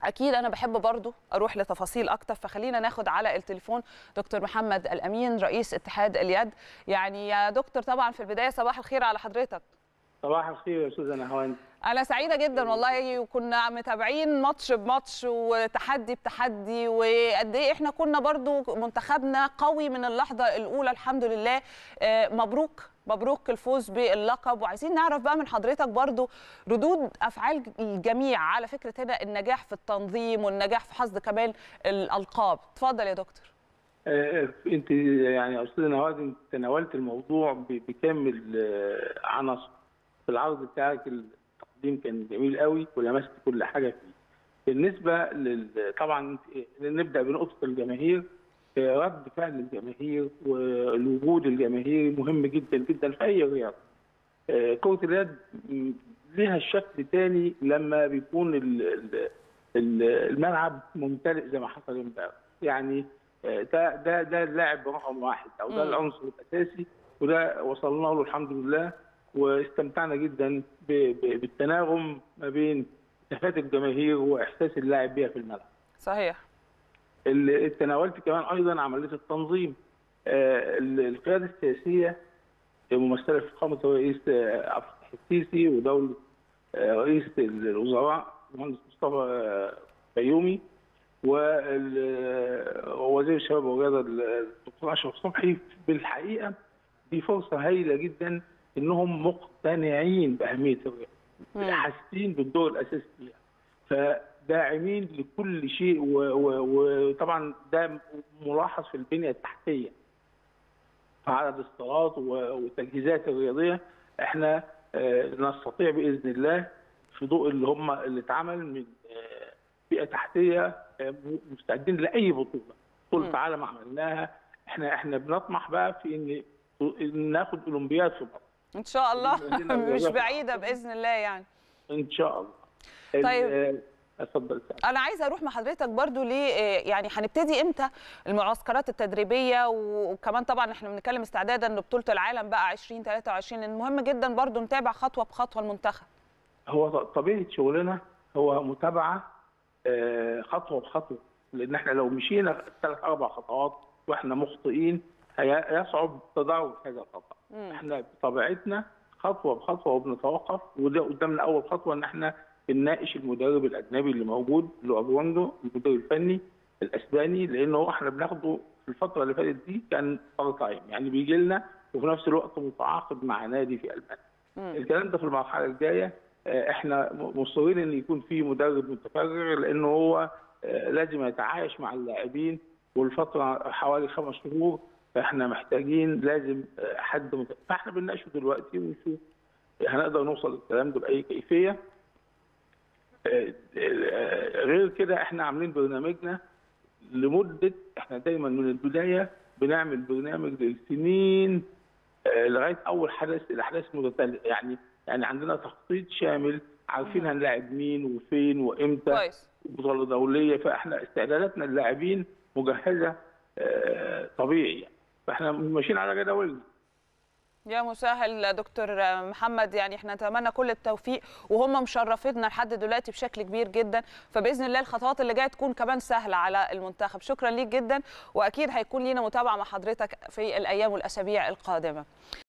اكيد انا بحب برضو اروح لتفاصيل اكتر فخلينا ناخد على التليفون دكتور محمد الامين رئيس اتحاد اليد يعني يا دكتور طبعا في البدايه صباح الخير على حضرتك صباح الخير يا استاذه نهاوند انا سعيده جدا والله وكنا متابعين ماتش بماتش وتحدي بتحدي وقد ايه احنا كنا برضو منتخبنا قوي من اللحظه الاولى الحمد لله مبروك مبروك الفوز باللقب وعايزين نعرف بقى من حضرتك برضو ردود افعال الجميع على فكره هنا النجاح في التنظيم والنجاح في حصد كمان الالقاب اتفضل يا دكتور انت يعني يا استاذه نواد انت تناولت الموضوع بكامل عناصر في العرض بتاعك التقديم كان جميل قوي ولمست كل حاجه فيه بالنسبه لل... طبعا نبدا بنقطه الجماهير رد فعل الجماهير والوجود الجماهيري مهم جدا جدا في اي رياضه. كرة اليد ليها شكل تاني لما بيكون الملعب ممتلئ زي ما حصل امبارح. يعني ده ده ده اللاعب رقم واحد او ده العنصر الاساسي وده وصلنا له الحمد لله واستمتعنا جدا بالتناغم ما بين هتافات الجماهير واحساس اللاعب بيها في الملعب. صحيح. اللي تناولت كمان ايضا عمليه التنظيم آه القياده السياسيه ممثله في فخامه الرئيس عبد الفتاح السيسي ودوله آه رئيس الوزراء المهندس مصطفى بيومي ووزير الشباب والرياضه الدكتور اشرف صبحي بالحقيقه دي فرصه هايله جدا انهم مقتنعين باهميه الرياضه حاسين بالدور الاساسي فيها داعمين لكل شيء وطبعا ده ملاحظ في البنيه التحتيه عدد الصالات والتجهيزات الرياضيه احنا نستطيع باذن الله في ضوء اللي هم اللي اتعمل من بيئه تحتيه مستعدين لاي بطوله بطوله عالم عملناها احنا احنا بنطمح بقى في ان ناخد اولمبياد في مصر ان شاء الله مش بعيده باذن الله يعني ان شاء الله طيب اتفضل انا عايزه اروح مع حضرتك برضو ليه يعني هنبتدي امتى المعسكرات التدريبيه وكمان طبعا احنا بنتكلم استعدادا لبطوله العالم بقى 2023 المهم جدا برضو نتابع خطوه بخطوه المنتخب هو طبيعه شغلنا هو متابعه خطوه بخطوه لان احنا لو مشينا ثلاث اربع خطوات واحنا مخطئين يصعب تدارك هذا الخطا احنا بطبيعتنا خطوه بخطوه وبنتوقف وده قدامنا اول خطوه ان احنا بنناقش المدرب الاجنبي اللي موجود اللي هو ابروندو المدرب الفني الاسباني لانه هو احنا بناخده في الفتره اللي فاتت دي كان بارت تايم يعني بيجي لنا وفي نفس الوقت متعاقد مع نادي في المانيا. الكلام ده في المرحله الجايه احنا مصرين ان يكون في مدرب متفرغ لانه هو لازم يتعايش مع اللاعبين والفتره حوالي خمس شهور فاحنا محتاجين لازم حد مت... فاحنا بنناقشه دلوقتي ونشوف هنقدر نوصل للكلام ده باي كيفيه غير كده احنا عاملين برنامجنا لمده احنا دايما من البدايه بنعمل برنامج للسنين لغايه اول حدث الاحداث متتاليه يعني يعني عندنا تخطيط شامل عارفين هنلاعب مين وفين وامتى كويس بطوله دوليه فاحنا استعداداتنا للاعبين مجهزه طبيعي يعني فاحنا ماشيين على جداولنا يا مسهل دكتور محمد يعني احنا نتمنى كل التوفيق وهم مشرفينا لحد دلوقتي بشكل كبير جدا فباذن الله الخطوات اللي جايه تكون كمان سهله على المنتخب شكرا ليك جدا واكيد هيكون لينا متابعه مع حضرتك في الايام والاسابيع القادمه